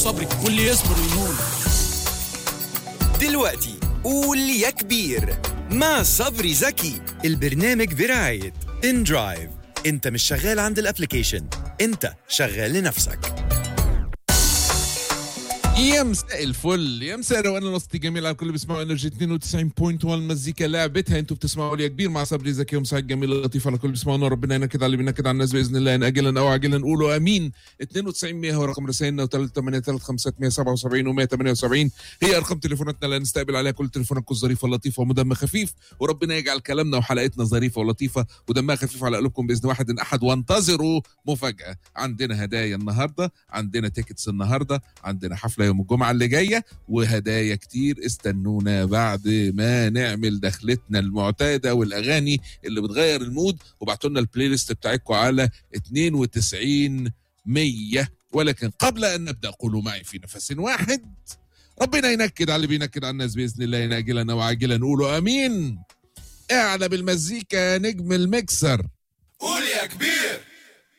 صبري واللي يصبر ينول دلوقتي قول يا كبير مع صبري زكي البرنامج برعاية ان درايف انت مش شغال عند الابليكيشن انت شغال لنفسك يا مساء الفل يا مساء روقان الوسطي جميل على الكل بيسمعوا انرجي 92.1 مزيكا لعبتها انتوا بتسمعوا لي يا كبير مع صبري زكي ومساعد جميل لطيف على الكل بيسمعونا ربنا ينكد على اللي بينكد على الناس باذن الله ان اجلا او عاجلا نقولوا امين 92 100 هو رقم رسائلنا و383 و 178 هي ارقام تليفوناتنا اللي هنستقبل عليها كل تليفوناتكم الظريفه اللطيفه ودمها خفيف وربنا يجعل كلامنا وحلقتنا ظريفه ولطيفه ودمها خفيف على قلوبكم باذن واحد احد وانتظروا مفاجاه عندنا هدايا النهارده عندنا تيكتس النهارده عندنا حفله يوم الجمعه اللي جايه وهدايا كتير استنونا بعد ما نعمل دخلتنا المعتاده والاغاني اللي بتغير المود وبعتوا لنا البلاي ليست بتاعتكم على 92 100 ولكن قبل ان نبدا قولوا معي في نفس واحد ربنا ينكد على اللي بينكد على الناس باذن الله يناجلا وعاجلا نقولوا امين اعلى بالمزيكا يا نجم المكسر قول يا كبير